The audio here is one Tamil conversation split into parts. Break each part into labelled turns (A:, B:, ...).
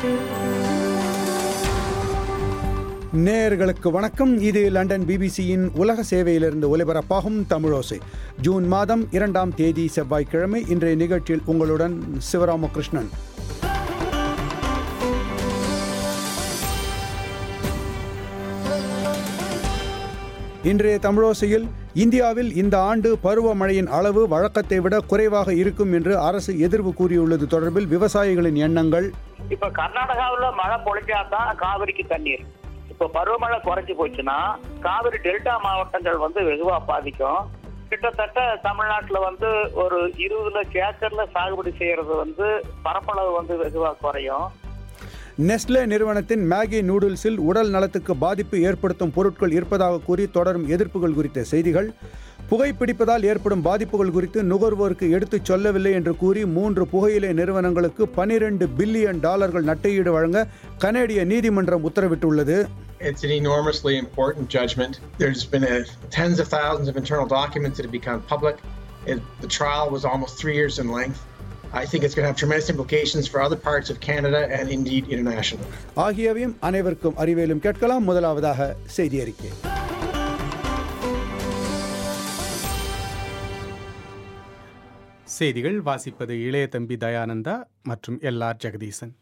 A: நேயர்களுக்கு வணக்கம் இது லண்டன் பிபிசியின் உலக சேவையிலிருந்து ஒலிபரப்பாகும் தமிழோசை ஜூன் மாதம் இரண்டாம் தேதி செவ்வாய்க்கிழமை இன்றைய நிகழ்ச்சியில் உங்களுடன் சிவராமகிருஷ்ணன் இன்றைய தமிழோசையில் இந்தியாவில் இந்த ஆண்டு பருவமழையின் அளவு வழக்கத்தை விட குறைவாக இருக்கும் என்று அரசு எதிர்வு கூறியுள்ளது தொடர்பில் விவசாயிகளின் எண்ணங்கள்
B: இப்ப கர்நாடகாவுல மழை பொழிஞ்சாதான் காவிரிக்கு தண்ணீர் இப்ப பருவமழை குறைஞ்சு போச்சுன்னா காவிரி டெல்டா மாவட்டங்கள் வந்து வெகுவா பாதிக்கும் கிட்டத்தட்ட தமிழ்நாட்டுல வந்து ஒரு இருபது லட்சம் ஏக்கர்ல சாகுபடி செய்யறது வந்து பரப்பளவு வந்து வெகுவா குறையும்
A: நெஸ்லே நிறுவனத்தின் மேகி நூடுல்ஸில் உடல் நலத்துக்கு பாதிப்பு ஏற்படுத்தும் பொருட்கள் இருப்பதாக கூறி தொடரும் எதிர்ப்புகள் குறித்த செய்திகள் புகைப்பிடிப்பதால் ஏற்படும் பாதிப்புகள் குறித்து நுகர்வோருக்கு எடுத்துச் சொல்லவில்லை என்று கூறி மூன்று புகையிலை நிறுவனங்களுக்கு பனிரெண்டு பில்லியன் டாலர்கள் நட்டையீடு வழங்க கனேடிய நீதிமன்றம் உத்தரவிட்டுள்ளது
C: It's an enormously important judgment. There's been a, tens of thousands of internal documents that have become public. It, the trial was almost three years in length. I think it's going to have tremendous implications for other parts of Canada and indeed internationally.
A: ஆகியவையும் அனைவருக்கும் அறிவியலும் கேட்கலாம் முதலாவதாக செய்தி அறிக்கை
D: செய்திகள் வாசிப்பது இளைய தம்பி தயானந்தா மற்றும் எல் ஆர் ஜெகதீசன்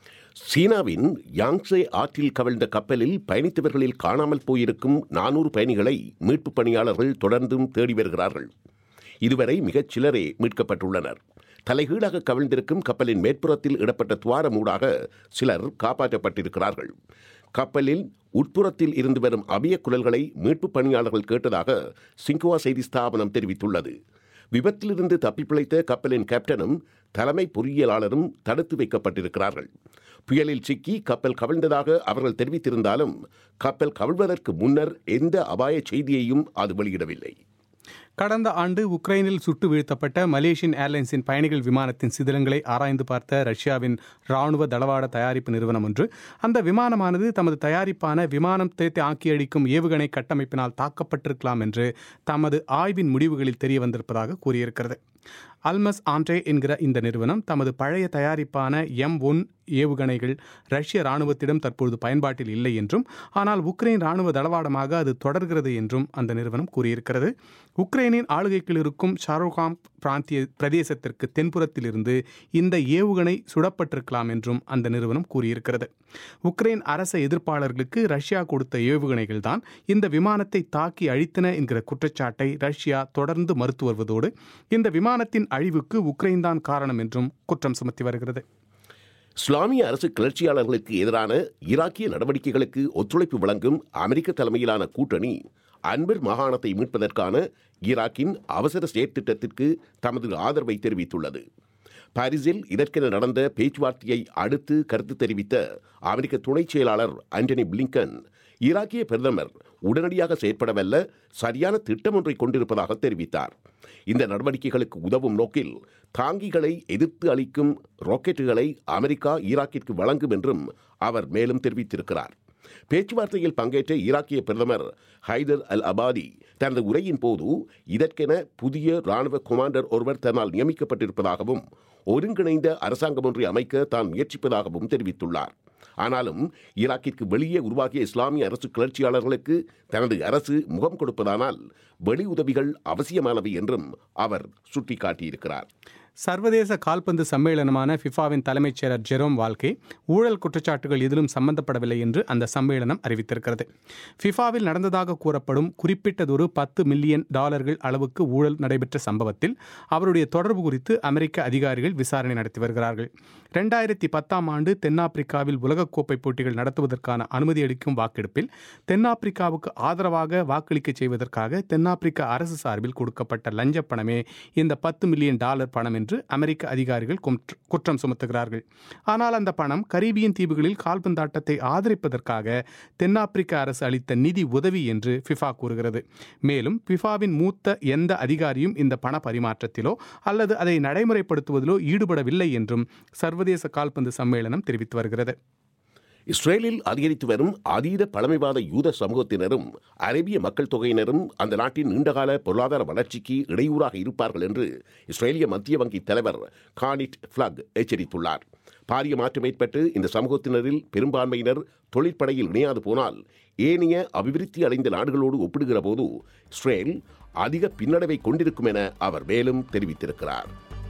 E: சீனாவின் யாங்ஸே ஆற்றில் கவிழ்ந்த கப்பலில் பயணித்தவர்களில் காணாமல் போயிருக்கும் நானூறு பயணிகளை மீட்புப் பணியாளர்கள் தொடர்ந்தும் தேடி வருகிறார்கள் இதுவரை மிகச் சிலரே மீட்கப்பட்டுள்ளனர் தலைகீழாக கவிழ்ந்திருக்கும் கப்பலின் மேற்புறத்தில் இடப்பட்ட துவாரமூடாக சிலர் காப்பாற்றப்பட்டிருக்கிறார்கள் கப்பலில் உட்புறத்தில் இருந்து வரும் அபிய குரல்களை மீட்புப் பணியாளர்கள் கேட்டதாக சிங்குவா செய்தி ஸ்தாபனம் தெரிவித்துள்ளது விபத்திலிருந்து தப்பிப்பிழைத்த கப்பலின் கேப்டனும் தலைமை பொறியியலாளரும் தடுத்து வைக்கப்பட்டிருக்கிறார்கள் புயலில் சிக்கி கப்பல் கவிழ்ந்ததாக அவர்கள் தெரிவித்திருந்தாலும் கப்பல் கவிழ்வதற்கு முன்னர் எந்த அபாய செய்தியையும் அது வெளியிடவில்லை
D: கடந்த ஆண்டு உக்ரைனில் சுட்டு வீழ்த்தப்பட்ட மலேசியன் ஏர்லைன்ஸின் பயணிகள் விமானத்தின் சிதிலங்களை ஆராய்ந்து பார்த்த ரஷ்யாவின் ராணுவ தளவாட தயாரிப்பு நிறுவனம் ஒன்று அந்த விமானமானது தமது தயாரிப்பான விமானம் தேத்தை ஆக்கியடிக்கும் ஏவுகணை கட்டமைப்பினால் தாக்கப்பட்டிருக்கலாம் என்று தமது ஆய்வின் முடிவுகளில் தெரிய வந்திருப்பதாக கூறியிருக்கிறது அல்மஸ் ஆண்ட்ரே என்கிற இந்த நிறுவனம் தமது பழைய தயாரிப்பான எம் ஒன் ஏவுகணைகள் ரஷ்ய ராணுவத்திடம் தற்பொழுது பயன்பாட்டில் இல்லை என்றும் ஆனால் உக்ரைன் ராணுவ தளவாடமாக அது தொடர்கிறது என்றும் அந்த நிறுவனம் கூறியிருக்கிறது உக்ரைனின் ஆளுகைக்குள் இருக்கும் ஷாரோகாம் பிராந்திய பிரதேசத்திற்கு தென்புறத்திலிருந்து இந்த ஏவுகணை சுடப்பட்டிருக்கலாம் என்றும் அந்த நிறுவனம் கூறியிருக்கிறது உக்ரைன் அரச எதிர்ப்பாளர்களுக்கு ரஷ்யா கொடுத்த ஏவுகணைகள் தான் இந்த விமானத்தை தாக்கி அழித்தன என்கிற குற்றச்சாட்டை ரஷ்யா தொடர்ந்து மறுத்து வருவதோடு இந்த விமானத்தின் அழிவுக்கு உக்ரைன் தான் காரணம் என்றும் குற்றம் சுமத்தி வருகிறது
E: இஸ்லாமிய அரசு கிளர்ச்சியாளர்களுக்கு எதிரான ஈராக்கிய நடவடிக்கைகளுக்கு ஒத்துழைப்பு வழங்கும் அமெரிக்க தலைமையிலான கூட்டணி அன்பர் மாகாணத்தை மீட்பதற்கான ஈராக்கின் அவசர செயற்திட்டத்திற்கு தமது ஆதரவை தெரிவித்துள்ளது பாரிஸில் இதற்கென நடந்த பேச்சுவார்த்தையை அடுத்து கருத்து தெரிவித்த அமெரிக்க துணைச் செயலாளர் ஆண்டனி பிளிங்கன் ஈராக்கிய பிரதமர் உடனடியாக செயற்படவல்ல சரியான திட்டம் ஒன்றை கொண்டிருப்பதாக தெரிவித்தார் இந்த நடவடிக்கைகளுக்கு உதவும் நோக்கில் தாங்கிகளை எதிர்த்து அளிக்கும் ராக்கெட்டுகளை அமெரிக்கா ஈராக்கிற்கு வழங்கும் என்றும் அவர் மேலும் தெரிவித்திருக்கிறார் பேச்சுவார்த்தையில் பங்கேற்ற ஈராக்கிய பிரதமர் ஹைதர் அல் அபாதி தனது உரையின் போது இதற்கென புதிய ராணுவ கமாண்டர் ஒருவர் தன்னால் நியமிக்கப்பட்டிருப்பதாகவும் ஒருங்கிணைந்த அரசாங்கம் ஒன்றை அமைக்க தான் முயற்சிப்பதாகவும் தெரிவித்துள்ளார் ஆனாலும் ஈராக்கிற்கு வெளியே உருவாகிய இஸ்லாமிய அரசு கிளர்ச்சியாளர்களுக்கு தனது அரசு முகம் கொடுப்பதானால் வெளி உதவிகள் அவசியமானவை என்றும் அவர் சுட்டிக்காட்டியிருக்கிறார்
D: சர்வதேச கால்பந்து சம்மேளனமான ஃபிஃபாவின் தலைமைச் செயலர் ஜெரோம் வால்கே ஊழல் குற்றச்சாட்டுகள் எதிலும் சம்பந்தப்படவில்லை என்று அந்த சம்மேளனம் அறிவித்திருக்கிறது ஃபிஃபாவில் நடந்ததாக கூறப்படும் குறிப்பிட்டதொரு பத்து மில்லியன் டாலர்கள் அளவுக்கு ஊழல் நடைபெற்ற சம்பவத்தில் அவருடைய தொடர்பு குறித்து அமெரிக்க அதிகாரிகள் விசாரணை நடத்தி வருகிறார்கள் ரெண்டாயிரத்தி பத்தாம் ஆண்டு தென்னாப்பிரிக்காவில் உலகக்கோப்பை போட்டிகள் நடத்துவதற்கான அனுமதி அளிக்கும் வாக்கெடுப்பில் தென்னாப்பிரிக்காவுக்கு ஆதரவாக வாக்களிக்க செய்வதற்காக தென்னாப்பிரிக்க அரசு சார்பில் கொடுக்கப்பட்ட லஞ்ச பணமே இந்த பத்து மில்லியன் டாலர் பணம் என்று அமெரிக்க அதிகாரிகள் குற்ற- குற்றம் சுமத்துகிறார்கள் ஆனால் அந்த பணம் கரீபியன் தீவுகளில் கால்பந்தாட்டத்தை ஆதரிப்பதற்காக தென்னாப்பிரிக்க அரசு அளித்த நிதி உதவி என்று ஃபிஃபா கூறுகிறது மேலும் ஃபிஃபாவின் மூத்த எந்த அதிகாரியும் இந்த பண பரிமாற்றத்திலோ அல்லது அதை நடைமுறைப்படுத்துவதிலோ ஈடுபடவில்லை என்றும் சர்வதேச கால்பந்து சம்மேளனம் தெரிவித்து வருகிறது
E: இஸ்ரேலில் அதிகரித்து வரும் அதீத பழமைவாத யூத சமூகத்தினரும் அரேபிய மக்கள் தொகையினரும் அந்த நாட்டின் நீண்டகால பொருளாதார வளர்ச்சிக்கு இடையூறாக இருப்பார்கள் என்று இஸ்ரேலிய மத்திய வங்கி தலைவர் கானிட் ஃபிளக் எச்சரித்துள்ளார் பாரிய மாற்றம் ஏற்பட்டு இந்த சமூகத்தினரில் பெரும்பான்மையினர் தொழிற்படையில் இணையாது போனால் ஏனைய அபிவிருத்தி அடைந்த நாடுகளோடு ஒப்பிடுகிற போது இஸ்ரேல் அதிக பின்னடைவை கொண்டிருக்கும் என அவர் மேலும் தெரிவித்திருக்கிறார்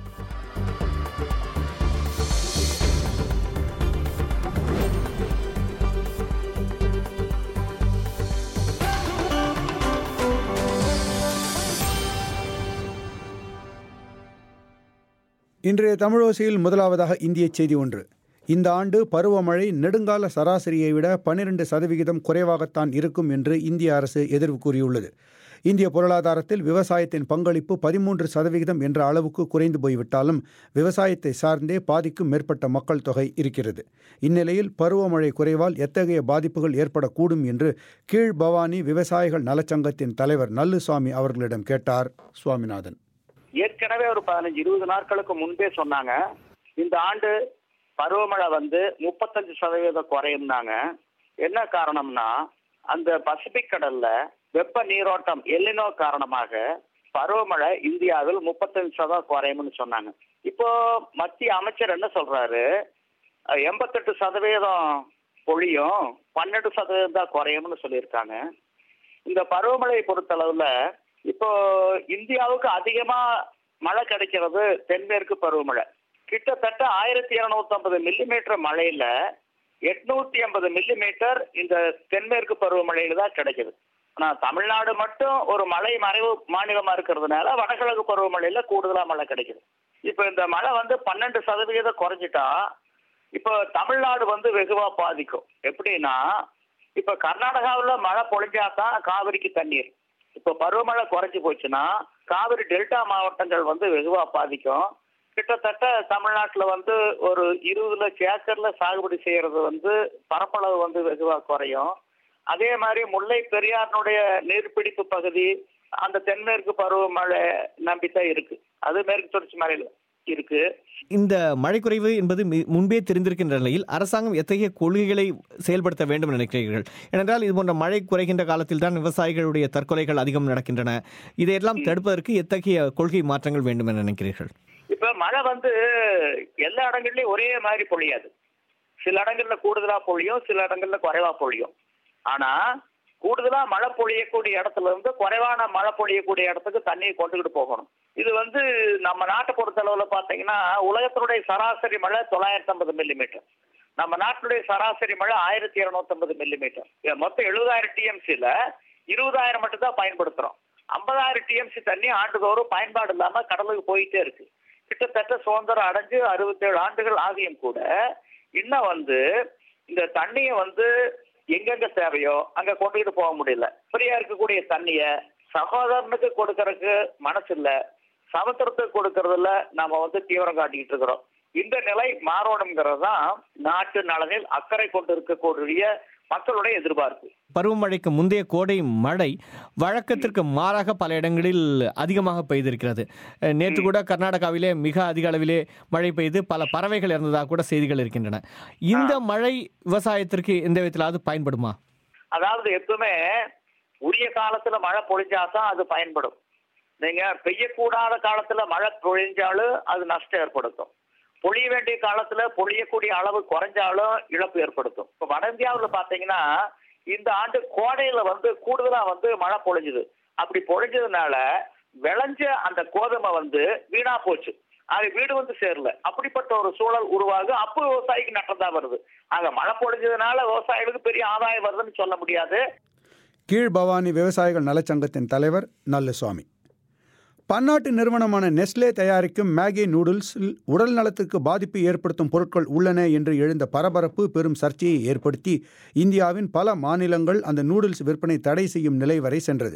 A: இன்றைய தமிழோசையில் முதலாவதாக இந்திய செய்தி ஒன்று இந்த ஆண்டு பருவமழை நெடுங்கால சராசரியை விட பன்னிரண்டு சதவிகிதம் குறைவாகத்தான் இருக்கும் என்று இந்திய அரசு எதிர்வு கூறியுள்ளது இந்திய பொருளாதாரத்தில் விவசாயத்தின் பங்களிப்பு பதிமூன்று சதவிகிதம் என்ற அளவுக்கு குறைந்து போய்விட்டாலும் விவசாயத்தை சார்ந்தே பாதிக்கும் மேற்பட்ட மக்கள் தொகை இருக்கிறது இந்நிலையில் பருவமழை குறைவால் எத்தகைய பாதிப்புகள் ஏற்படக்கூடும் என்று கீழ் பவானி விவசாயிகள் நலச்சங்கத்தின் தலைவர் நல்லுசாமி அவர்களிடம் கேட்டார் சுவாமிநாதன்
B: ஏற்கனவே ஒரு பதினஞ்சு இருபது நாட்களுக்கு முன்பே சொன்னாங்க இந்த ஆண்டு பருவமழை வந்து முப்பத்தஞ்சு சதவீதம் குறையும்னாங்க என்ன காரணம்னா அந்த பசிபிக் கடல்ல வெப்ப நீரோட்டம் எல்லினோ காரணமாக பருவமழை இந்தியாவில் முப்பத்தஞ்சு சதவீதம் குறையும்னு சொன்னாங்க இப்போ மத்திய அமைச்சர் என்ன சொல்றாரு அஹ், எண்பத்தெட்டு சதவீதம் பொழியும் பன்னெண்டு சதவீதம் தான் குறையும்னு சொல்லியிருக்காங்க இந்த பருவமழையை பொறுத்தளவுல இப்போ இந்தியாவுக்கு அதிகமா மழை கிடைக்கிறது தென்மேற்கு பருவமழை கிட்டத்தட்ட ஆயிரத்தி இருநூத்தி ஐம்பது மில்லிமீட்டர் மழையில எட்நூத்தி ஐம்பது மில்லிமீட்டர் இந்த தென்மேற்கு பருவமழையில தான் கிடைக்குது ஆனா தமிழ்நாடு மட்டும் ஒரு மழை மறைவு மாநிலமா இருக்கிறதுனால வடகிழக்கு பருவமழையில கூடுதலா மழை கிடைக்குது இப்போ இந்த மழை வந்து பன்னெண்டு சதவிகிதம் குறைஞ்சிட்டா இப்போ தமிழ்நாடு வந்து வெகுவா பாதிக்கும் எப்படின்னா இப்ப கர்நாடகாவுல மழை பொழிஞ்சாதான் காவிரிக்கு தண்ணீர் இப்ப பருவமழை குறைஞ்சு போச்சுன்னா காவிரி டெல்டா மாவட்டங்கள் வந்து வெகுவா பாதிக்கும் கிட்டத்தட்ட தமிழ்நாட்டுல வந்து ஒரு இருபது லட்சம் ஏக்கர்ல சாகுபடி செய்யறது வந்து பரப்பளவு வந்து வெகுவா குறையும் அதே மாதிரி முல்லை பெரியாറിனுடைய நீர்பிடிப்பு பகுதி அந்த தென்மேற்கு பருவமழை நம்பித்தான் இருக்கு அது மேற்கு தொடர்ச்சி மலையில இருக்கு
F: இந்த மழை குறைவு என்பது மி- முன்பே தெரிந்திருக்கின்ற நிலையில் அரசாங்கம் எத்தகைய கொள்கைகளை செயல்படுத்த வேண்டும் என நினைக்கிறீர்கள் ஏனென்றால் இது போன்ற மழை குறைகின்ற காலத்தில் தான் விவசாயிகளுடைய தற்கொலைகள் அதிகம் நடக்கின்றன இதையெல்லாம் தடுப்பதற்கு எத்தகைய கொள்கை மாற்றங்கள் வேண்டும் என நினைக்கிறீர்கள்
B: இப்ப மழை வந்து எல்லா இடங்கள்லயும் ஒரே மாதிரி பொழியாது சில இடங்கள்ல கூடுதலா பொழியும் சில இடங்கள்ல குறைவா பொழியும் ஆனா கூடுதலா மழை பொழியக்கூடிய இடத்துல இருந்து குறைவான மழை பொழியக்கூடிய இடத்துக்கு தண்ணியை கொண்டுகிட்டு போகணும் இது வந்து நம்ம நாட்டை பொறுத்தளவுல பாத்தீங்கன்னா உலகத்தினுடைய சராசரி மழை தொள்ளாயிரத்தி ஐம்பது மில்லிமீட்டர் நம்ம நாட்டினுடைய சராசரி மழை ஆயிரத்தி இருநூத்தி ஐம்பது மில்லிமீட்டர் மொத்தம் எழுபதாயிரம் டிஎம்சில இருபதாயிரம் மட்டும் தான் பயன்படுத்துறோம் ஐம்பதாயிரம் டிஎம்சி தண்ணி ஆண்டுதோறும் பயன்பாடு இல்லாம கடலுக்கு போயிட்டே இருக்கு கிட்டத்தட்ட சுதந்திரம் அடைஞ்சு அறுபத்தேழு ஆண்டுகள் ஆகியும் கூட இன்னும் வந்து இந்த தண்ணியை வந்து எங்கெங்க தேவையோ அங்க கொண்டுகிட்டு போக முடியல ஃப்ரீயா இருக்கக்கூடிய தண்ணிய சகோதரனுக்கு கொடுக்கறதுக்கு மனசு இல்ல சமுத்திரத்துக்கு கொடுக்கறதுல நாம வந்து தீவிரம் காட்டிக்கிட்டு இருக்கிறோம் இந்த நிலை மாறணுங்கிறது தான் நாட்டு நலனில் அக்கறை கொண்டு இருக்கக்கூடிய மக்களுடைய எதிர்பார்ப்பு
F: பருவமழைக்கு முந்தைய கோடை மழை வழக்கத்திற்கு மாறாக பல இடங்களில் அதிகமாக பெய்திருக்கிறது அஹ், நேற்று கூட கர்நாடகாவிலே மிக அதிக அளவிலே மழை பெய்து பல பறவைகள் இறந்ததாக கூட செய்திகள் இருக்கின்றன இந்த மழை விவசாயத்திற்கு எந்த விதத்திலாவது பயன்படுமா
B: அதாவது எப்பவுமே உரிய காலத்துல மழை பொழிஞ்சாதான் அது பயன்படும் நீங்க பெய்யக்கூடாத காலத்துல மழை பொழிஞ்சாலும் அது நஷ்டம் ஏற்படுத்தும் பொழிய வேண்டிய காலத்துல பொழியக்கூடிய அளவு குறைஞ்சாலும் இழப்பு ஏற்படுத்தும் இப்ப வட இந்தியாவுல பாத்தீங்கன்னா இந்த ஆண்டு கோடையில வந்து கூடுதலா வந்து மழை பொழிஞ்சுது அப்படி பொழிஞ்சதுனால விளைஞ்ச அந்த கோதுமை வந்து வீணா போச்சு அது வீடு வந்து சேரல அப்படிப்பட்ட ஒரு சூழல் உருவாகும் அப்போ விவசாயிக்கு நட்டம் தான் வருது ஆக மழை பொழிஞ்சதுனால விவசாயிகளுக்கு பெரிய ஆதாயம் வருதுன்னு சொல்ல முடியாது
A: கீழ்பவானி விவசாயிகள் நலச்சங்கத்தின் தலைவர் நல்லுசாமி பன்னாட்டு நிறுவனமான நெஸ்லே தயாரிக்கும் மேகி நூடுல்ஸில் உடல் நலத்துக்கு பாதிப்பு ஏற்படுத்தும் பொருட்கள் உள்ளன என்று எழுந்த பரபரப்பு பெரும் சர்ச்சையை ஏற்படுத்தி இந்தியாவின் பல மாநிலங்கள் அந்த நூடுல்ஸ் விற்பனை தடை செய்யும் நிலை வரை சென்றது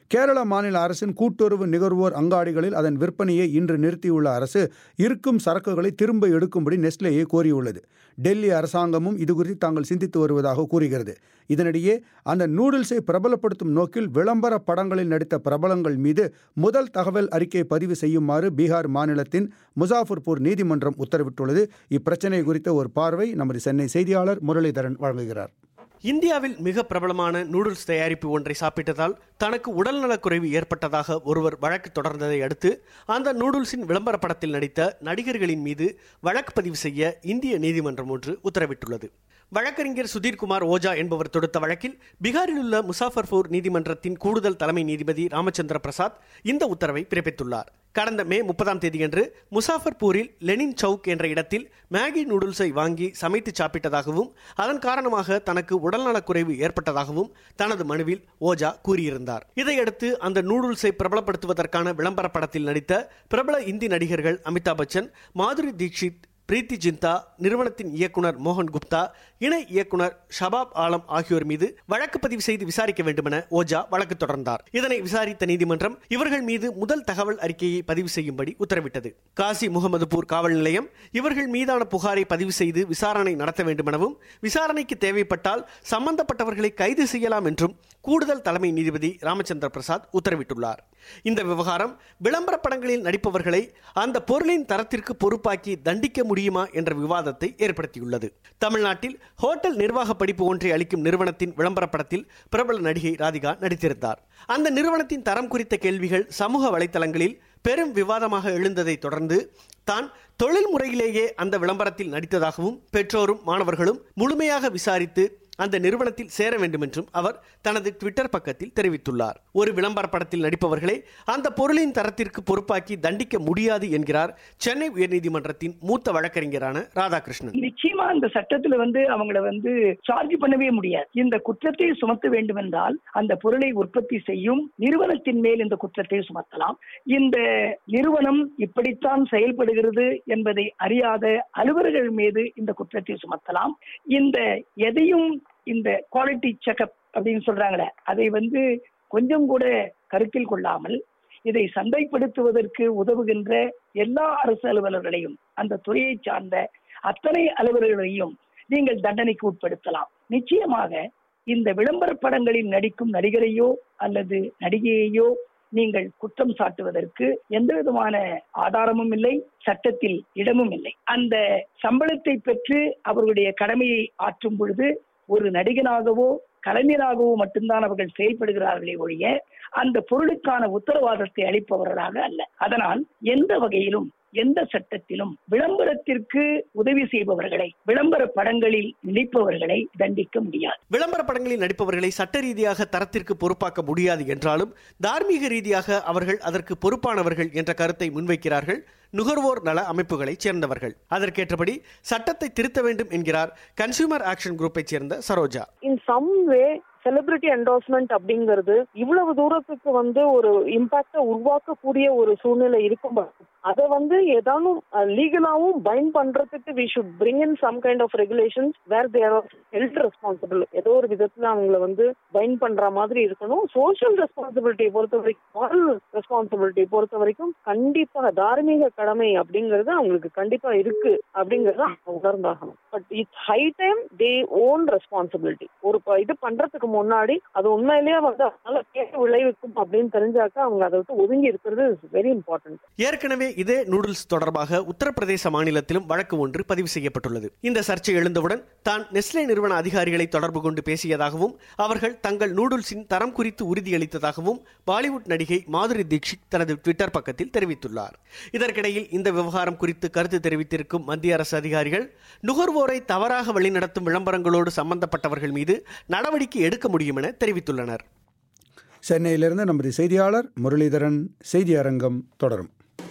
A: கேரள மாநில அரசின் கூட்டுறவு நுகர்வோர் அங்காடிகளில் அதன் விற்பனையை இன்று நிறுத்தியுள்ள அரசு இருக்கும் சரக்குகளை திரும்ப எடுக்கும்படி நெஸ்லேயை கோரியுள்ளது டெல்லி அரசாங்கமும் இதுகுறித்து தாங்கள் சிந்தித்து வருவதாக கூறுகிறது இதனிடையே அந்த நூடுல்ஸை பிரபலப்படுத்தும் நோக்கில் விளம்பர படங்களில் நடித்த பிரபலங்கள் மீது முதல் தகவல் அறிக்கை பதிவு செய்யுமாறு பீகார் மாநிலத்தின் முசாஃபர்பூர் நீதிமன்றம் உத்தரவிட்டுள்ளது இப்பிரச்சனை குறித்த ஒரு பார்வை நமது சென்னை செய்தியாளர் முரளிதரன் வழங்குகிறார்
G: இந்தியாவில் மிக பிரபலமான நூடுல்ஸ் தயாரிப்பு ஒன்றை சாப்பிட்டதால் தனக்கு உடல்நலக்குறைவு ஏற்பட்டதாக ஒருவர் வழக்கு தொடர்ந்ததை அடுத்து அந்த நூடுல்ஸின் விளம்பர படத்தில் நடித்த நடிகர்களின் மீது வழக்கு பதிவு செய்ய இந்திய நீதிமன்றம் ஒன்று உத்தரவிட்டுள்ளது வழக்கறிஞர் சுதீர்குமார் ஓஜா என்பவர் தொடுத்த வழக்கில் பீகாரில் உள்ள முசாஃபர்பூர் நீதிமன்றத்தின் கூடுதல் தலைமை நீதிபதி ராமச்சந்திர பிரசாத் இந்த உத்தரவை பிறப்பித்துள்ளார் கடந்த மே முப்பதாம் தேதியன்று முசாஃபர்பூரில் லெனின் சவுக் என்ற இடத்தில் மேகி நூடுல்ஸை வாங்கி சமைத்து சாப்பிட்டதாகவும் அதன் காரணமாக தனக்கு உடல்நலக்குறைவு ஏற்பட்டதாகவும் தனது மனுவில் ஓஜா கூறியிருந்தார் இதையடுத்து அந்த நூடுல்ஸை பிரபலப்படுத்துவதற்கான விளம்பர படத்தில் நடித்த பிரபல இந்தி நடிகர்கள் அமிதாப் பச்சன் மாதுரி தீக்ஷித் பிரீத்தி ஜிந்தா நிறுவனத்தின் இயக்குனர் மோகன் குப்தா இணை இயக்குனர் ஷபாப் ஆலம் ஆகியோர் மீது வழக்கு பதிவு செய்து விசாரிக்க வேண்டுமென ஓஜா வழக்கு தொடர்ந்தார் இதனை விசாரித்த நீதிமன்றம் இவர்கள் மீது முதல் தகவல் அறிக்கையை பதிவு செய்யும்படி உத்தரவிட்டது காசி முகமதுபூர் காவல் நிலையம் இவர்கள் மீதான புகாரை பதிவு செய்து விசாரணை நடத்த வேண்டுமெனவும் விசாரணைக்கு தேவைப்பட்டால் சம்பந்தப்பட்டவர்களை கைது செய்யலாம் என்றும் கூடுதல் தலைமை நீதிபதி ராமச்சந்திர பிரசாத் உத்தரவிட்டுள்ளார் இந்த விவகாரம் விளம்பர படங்களில் நடிப்பவர்களை அந்த பொருளின் தரத்திற்கு பொறுப்பாக்கி தண்டிக்க முடியுமா என்ற விவாதத்தை ஏற்படுத்தியுள்ளது தமிழ்நாட்டில் ஹோட்டல் நிர்வாக படிப்பு ஒன்றை அளிக்கும் நிறுவனத்தின் விளம்பர படத்தில் பிரபல நடிகை ராதிகா நடித்திருந்தார் அந்த நிறுவனத்தின் தரம் குறித்த கேள்விகள் சமூக வலைத்தளங்களில் பெரும் விவாதமாக எழுந்ததை தொடர்ந்து தான் தொழில் முறையிலேயே அந்த விளம்பரத்தில் நடித்ததாகவும் பெற்றோரும் மாணவர்களும் முழுமையாக விசாரித்து அந்த நிறுவனத்தில் சேர வேண்டும் என்றும் அவர் தனது ட்விட்டர் பக்கத்தில் தெரிவித்துள்ளார் ஒரு விளம்பர படத்தில் நடிப்பவர்களை அந்த பொருளின் தரத்திற்கு பொறுப்பாக்கி தண்டிக்க முடியாது என்கிறார் சென்னை உயர்நீதிமன்றத்தின் மூத்த வழக்கறிஞரான ராதாகிருஷ்ணன்
H: நிச்சயமா இந்த சட்டத்துல வந்து அவங்கள வந்து சார்ஜ் பண்ணவே முடியாது இந்த குற்றத்தை சுமத்த வேண்டும் என்றால் அந்த பொருளை உற்பத்தி செய்யும் நிறுவனத்தின் மேல் இந்த குற்றத்தை சுமத்தலாம் இந்த நிறுவனம் இப்படித்தான் செயல்படுகிறது என்பதை அறியாத அலுவலர்கள் மீது இந்த குற்றத்தை சுமத்தலாம் இந்த எதையும் இந்த குவாலிட்டி செக்அப் அப்படின்னு சொல்றாங்களே அதை வந்து கொஞ்சம் கூட கருத்தில் கொள்ளாமல் இதை சந்தைப்படுத்துவதற்கு உதவுகின்ற எல்லா அரசு அலுவலர்களையும் அந்த துறையை சார்ந்த அத்தனை அலுவலர்களையும் நீங்கள் தண்டனைக்கு உட்படுத்தலாம் நிச்சயமாக இந்த விளம்பர படங்களில் நடிக்கும் நடிகரையோ அல்லது நடிகையையோ நீங்கள் குற்றம் சாட்டுவதற்கு எந்த விதமான ஆதாரமும் இல்லை சட்டத்தில் இடமும் இல்லை அந்த சம்பளத்தை பெற்று அவர்களுடைய கடமையை ஆற்றும் பொழுது ஒரு நடிகனாகவோ கலைஞராகவோ மட்டும்தான் அவர்கள் செயல்படுகிறார்களே ஒழிய அந்த பொருளுக்கான உத்தரவாதத்தை அளிப்பவர்களாக அல்ல அதனால் எந்த வகையிலும் எந்த சட்டத்திலும் விளம்பரத்திற்கு உதவி செய்பவர்களை விளம்பர படங்களில் நடிப்பவர்களை தண்டிக்க முடியாது
G: விளம்பர படங்களில் நடிப்பவர்களை சட்ட ரீதியாக தரத்திற்கு பொறுப்பாக்க முடியாது என்றாலும் தார்மீக ரீதியாக அவர்கள் அதற்கு பொறுப்பானவர்கள் என்ற கருத்தை முன்வைக்கிறார்கள் நுகர்வோர் நல அமைப்புகளைச் சேர்ந்தவர்கள் அதற்கேற்றபடி சட்டத்தை திருத்த வேண்டும் என்கிறார் கன்சியூமர் ஆக்ஷன் குரூப்பைச் சேர்ந்த Saroja
I: in some way celebrity endorsement அப்படிங்கிறது இவ்வளவு தூரத்துக்கு வந்து ஒரு இம்பாக்ட உருவாக்கக்கூடிய ஒரு சூழ்நிலை இருக்கும் அதை வந்து ஏதானும் லீகலாவும் பைண்ட் பண்றதுக்கு we should bring in some kind of regulations where there are health responsible ஏதோ ஒரு விதத்துல அவங்கள வந்து பைண்ட் பண்ற மாதிரி இருக்கணும் சோஷியல் ரெஸ்பான்சிபிலிட்டி பொறுத்த வரைக்கும் மாரல் ரெஸ்பான்சிபிலிட்டி பொறுத்த வரைக்கும் கண்டிப்பா தார்மீக கடமை அப்படிங்கிறது அவங்களுக்கு கண்டிப்பா இருக்கு அப்படிங்கறத உணர்ந்தாகணும் but it's high time they own responsibility ஒரு இது பண்றதுக்கு முன்னாடி அது உண்மையிலேயே வந்து அதனால கேட்டு விளைவிக்கும் அப்படின்னு தெரிஞ்சாக்க அவங்க அதை விட்டு ஒதுங்கி இருக்கிறது வெரி இம்பார்ட்டன்ட்
G: ஏற்கனவே இதே நூடுல்ஸ் தொடர்பாக உத்தரப்பிரதேச மாநிலத்திலும் வழக்கு ஒன்று பதிவு செய்யப்பட்டுள்ளது இந்த சர்ச்சை எழுந்தவுடன் தான் நெஸ்லே நிறுவன அதிகாரிகளை தொடர்பு கொண்டு பேசியதாகவும் அவர்கள் தங்கள் நூடுல்ஸின் தரம் குறித்து உறுதியளித்ததாகவும் பாலிவுட் நடிகை மாதுரி தீக்ஷித் தனது ட்விட்டர் பக்கத்தில் தெரிவித்துள்ளார் இதற்கிடையில் இந்த விவகாரம் குறித்து கருத்து தெரிவித்திருக்கும் மத்திய அரசு அதிகாரிகள் நுகர்வோரை தவறாக வழிநடத்தும் விளம்பரங்களோடு சம்பந்தப்பட்டவர்கள் மீது நடவடிக்கை எடுக்க முடியும் என தெரிவித்துள்ளனர்
A: சென்னையிலிருந்து நமது செய்தியாளர் முரளிதரன் செய்தி அரங்கம் தொடரும்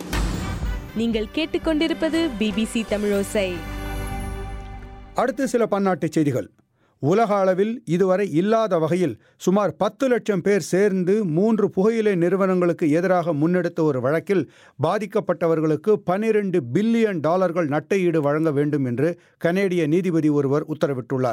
J: நீங்கள் கேட்டுக்கொண்டிருப்பது பிபிசி தமிழோசை
A: அடுத்து சில பன்னாட்டு செய்திகள் உலக அளவில் இதுவரை இல்லாத வகையில் சுமார் பத்து லட்சம் பேர் சேர்ந்து மூன்று புகையிலை நிறுவனங்களுக்கு எதிராக முன்னெடுத்த ஒரு வழக்கில் பாதிக்கப்பட்டவர்களுக்கு பனிரெண்டு பில்லியன் டாலர்கள் நட்டையீடு வழங்க வேண்டும் என்று கனேடிய நீதிபதி ஒருவர் உத்தரவிட்டுள்ளார்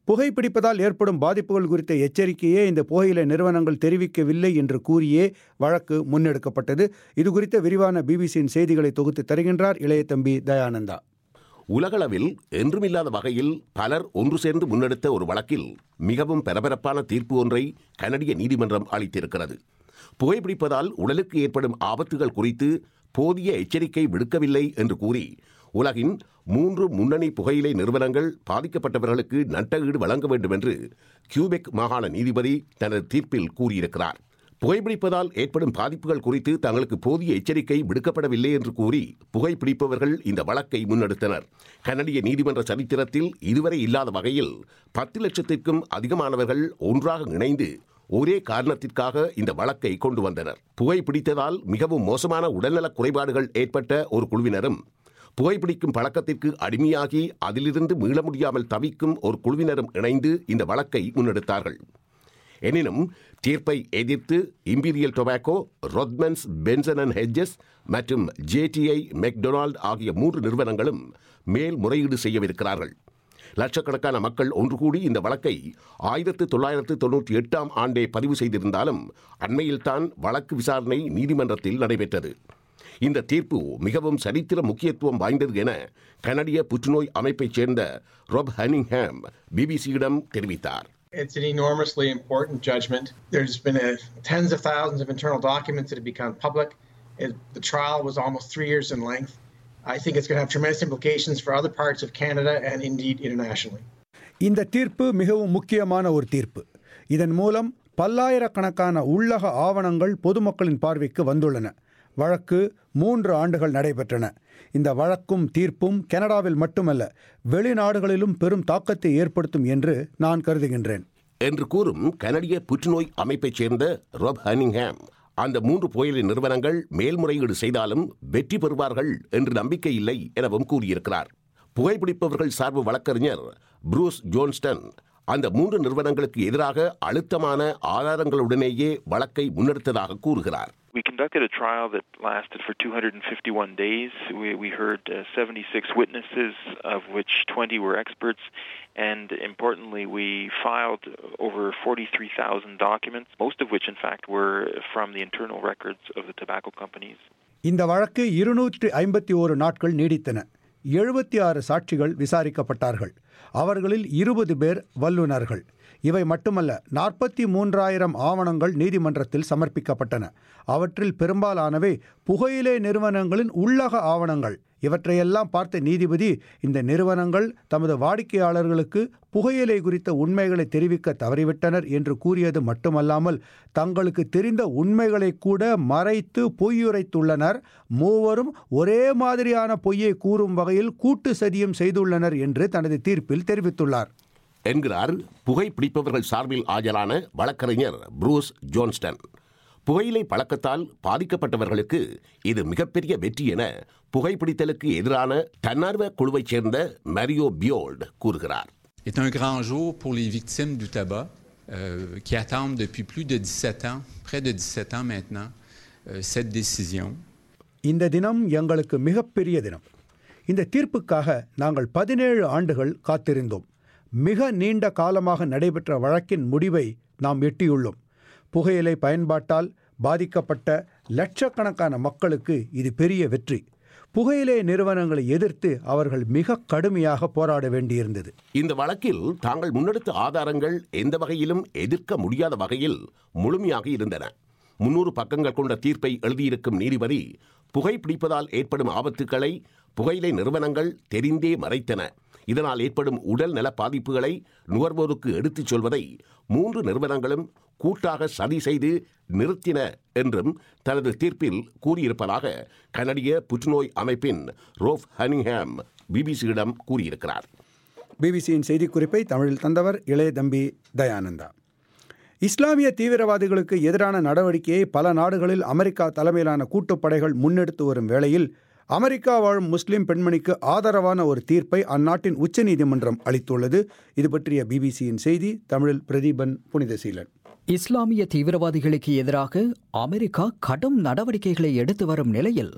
A: புகைப்பிடிப்பதால் ஏற்படும் பாதிப்புகள் குறித்த எச்சரிக்கையே இந்த புகையிலை நிறுவனங்கள் தெரிவிக்கவில்லை என்று கூறியே வழக்கு முன்னெடுக்கப்பட்டது இது குறித்த விரிவான பிபிசியின் செய்திகளை தொகுத்து தருகின்றார் இளைய தம்பி தயானந்தா
E: உலகளவில் என்றுமில்லாத வகையில் பலர் ஒன்று சேர்ந்து முன்னெடுத்த ஒரு வழக்கில் மிகவும் பரபரப்பான தீர்ப்பு ஒன்றை கனடிய நீதிமன்றம் அளித்திருக்கிறது புகைப்பிடிப்பதால் உடலுக்கு ஏற்படும் ஆபத்துகள் குறித்து போதிய எச்சரிக்கை விடுக்கவில்லை என்று கூறி உலகின் மூன்று முன்னணி புகையிலை நிறுவனங்கள் பாதிக்கப்பட்டவர்களுக்கு நட்டஈடு வழங்க வேண்டும் என்று கியூபெக் மாகாண நீதிபதி தனது தீர்ப்பில் கூறியிருக்கிறார் புகைப்பிடிப்பதால் ஏற்படும் பாதிப்புகள் குறித்து தங்களுக்கு போதிய எச்சரிக்கை விடுக்கப்படவில்லை என்று கூறி புகைப்பிடிப்பவர்கள் இந்த வழக்கை முன்னெடுத்தனர் கனடிய நீதிமன்ற சரித்திரத்தில் இதுவரை இல்லாத வகையில் பத்து லட்சத்திற்கும் அதிகமானவர்கள் ஒன்றாக இணைந்து ஒரே காரணத்திற்காக இந்த வழக்கை கொண்டு வந்தனர் புகைப்பிடித்ததால் மிகவும் மோசமான உடல்நலக் குறைபாடுகள் ஏற்பட்ட ஒரு குழுவினரும் புகைப்பிடிக்கும் பழக்கத்திற்கு அடிமையாகி அதிலிருந்து மீள முடியாமல் தவிக்கும் ஒரு குழுவினரும் இணைந்து இந்த வழக்கை முன்னெடுத்தார்கள் எனினும் தீர்ப்பை எதிர்த்து Imperial Tobacco Rothmans Benson and Hedges மற்றும் ஜேடிஐ மெக்டொனால்ட் ஆகிய மூன்று நிறுவனங்களும் மேல்முறையீடு செய்யவிருக்கிறார்கள் லட்சக்கணக்கான மக்கள் ஒன்று கூடி இந்த வழக்கை ஆயிரத்து தொள்ளாயிரத்து தொண்ணூற்றி எட்டாம் ஆண்டே பதிவு செய்திருந்தாலும் அண்மையில்தான் வழக்கு விசாரணை நீதிமன்றத்தில் நடைபெற்றது இந்த தீர்ப்பு மிகவும் சரித்திர முக்கியத்துவம் வாய்ந்தது என கனடிய புற்றுநோய் அமைப்பைச் சேர்ந்த ரொப் ஹனிங்ஹாம் பிபிசியிடம் தெரிவித்தார்
C: It's an enormously important judgment. There's been a, tens of thousands of internal documents that have become public. It, the trial was almost three years in length. I think it's going to have tremendous implications for other parts of Canada and indeed internationally.
A: இந்த தீர்ப்பு மிகவும் முக்கியமான ஒரு தீர்ப்பு இதன் மூலம் பல்லாயிரக்கணக்கான உள்ளக ஆவணங்கள் பொதுமக்களின் பார்வைக்கு வந்துள்ளன வழக்கு மூன்று ஆண்டுகள் நடைபெற்றன இந்த வழக்கும் தீர்ப்பும் கனடாவில் மட்டுமல்ல வெளிநாடுகளிலும் பெரும் தாக்கத்தை ஏற்படுத்தும் என்று நான் கருதுகின்றேன்
E: என்று கூறும் கனடிய புற்றுநோய் அமைப்பைச் சேர்ந்த ரொப் ஹனிங்ஹாம் அந்த மூன்று புயலி நிறுவனங்கள் மேல்முறையீடு செய்தாலும் வெற்றி பெறுவார்கள் என்று நம்பிக்கை இல்லை எனவும் கூறியிருக்கிறார் புகைப்பிடிப்பவர்கள் சார்பு வழக்கறிஞர் புரூஸ் ஜோன்ஸ்டன் அந்த மூன்று நிறுவனங்களுக்கு எதிராக அழுத்தமான ஆதாரங்களுடனேயே வழக்கை முன்னெடுத்ததாக கூறுகிறார்
K: We conducted a trial that lasted for 251 days. We, we heard uh, 76 witnesses, of which 20 were experts, and importantly, we filed over 43,000 documents, most of which, in fact, were from the internal records of the tobacco companies.
A: இந்த வழக்கு இருநூற்றி ஐம்பத்தி ஓரு நாட்கள் நீடித்தன எழுபத்தி ஆறு சாட்சிகள் விசாரிக்கப்பட்டார்கள் அவர்களில் இருபது பேர் வல்லுநர்கள் இவை மட்டுமல்ல நாற்பத்தி மூன்றாயிரம் ஆவணங்கள் நீதிமன்றத்தில் சமர்ப்பிக்கப்பட்டன அவற்றில் பெரும்பாலானவை புகையிலை நிறுவனங்களின் உள்ளக ஆவணங்கள் இவற்றையெல்லாம் பார்த்த நீதிபதி இந்த நிறுவனங்கள் தமது வாடிக்கையாளர்களுக்கு புகையிலை குறித்த உண்மைகளை தெரிவிக்க தவறிவிட்டனர் என்று கூறியது மட்டுமல்லாமல் தங்களுக்கு தெரிந்த உண்மைகளை கூட மறைத்து பொய்யுரைத்துள்ளனர் மூவரும் ஒரே மாதிரியான பொய்யை கூறும் வகையில் கூட்டு சதியம் செய்துள்ளனர் என்று தனது தீர்ப்பில் தெரிவித்துள்ளார்
E: என்கிறார் புகைப்பிடிப்பவர்கள் சார்பில் ஆஜரான வழக்கறிஞர் புரூஸ் ஜோன்ஸ்டன் புகையிலை பழக்கத்தால் பாதிக்கப்பட்டவர்களுக்கு இது மிகப்பெரிய வெற்றி என புகைப்பிடித்தலுக்கு எதிரான தன்னார்வ குழுவைச் சேர்ந்த மரியோ பியோல்ட் கூறுகிறார்
L: est un grand jour pour les victimes du tabac euh, qui attendent depuis plus de 17 ans, près de 17 ans maintenant, euh, cette décision.
A: இந்த தினம் எங்களுக்கு மிகப்பெரிய தினம் இந்த தீர்ப்புக்காக நாங்கள் பதினேழு ஆண்டுகள் காத்திருந்தோம் மிக நீண்ட காலமாக நடைபெற்ற வழக்கின் முடிவை நாம் எட்டியுள்ளோம் புகையிலை பயன்பாட்டால் பாதிக்கப்பட்ட லட்சக்கணக்கான மக்களுக்கு இது பெரிய வெற்றி புகையிலை நிறுவனங்களை எதிர்த்து அவர்கள் மிக கடுமையாக போராட வேண்டியிருந்தது
E: இந்த வழக்கில் தாங்கள் முன்னெடுத்த ஆதாரங்கள் எந்த வகையிலும் எதிர்க்க முடியாத வகையில் முழுமையாக இருந்தன முன்னூறு பக்கங்கள் கொண்ட தீர்ப்பை எழுதியிருக்கும் நீதிபதி புகைப்பிடிப்பதால் ஏற்படும் ஆபத்துக்களை புகையிலை நிறுவனங்கள் தெரிந்தே மறைத்தன இதனால் ஏற்படும் உடல் நல பாதிப்புகளை நுகர்வோருக்கு எடுத்துச் சொல்வதை மூன்று நிறுவனங்களும் கூட்டாக சதி செய்து நிறுத்தின என்றும் தனது தீர்ப்பில் கூறியிருப்பதாக கனடிய புற்றுநோய் அமைப்பின் ரோஃப் ஹனிங்ஹாம் பிபிசியிடம் கூறியிருக்கிறார்
A: பிபிசியின் செய்திக்குறிப்பை தமிழில் தந்தவர் இளைய தம்பி தயானந்தா இஸ்லாமிய தீவிரவாதிகளுக்கு எதிரான நடவடிக்கையை பல நாடுகளில் அமெரிக்கா தலைமையிலான கூட்டுப்படைகள் முன்னெடுத்து வரும் வேளையில் அமெரிக்கா வாழும் முஸ்லிம் பெண்மணிக்கு ஆதரவான ஒரு தீர்ப்பை அந்நாட்டின் உச்சநீதிமன்றம் அளித்துள்ளது இது பற்றிய பிபிசியின் செய்தி தமிழில் பிரதீபன் புனிதசீலன்
M: இஸ்லாமிய தீவிரவாதிகளுக்கு எதிராக அமெரிக்கா கடும் நடவடிக்கைகளை எடுத்து வரும் நிலையில்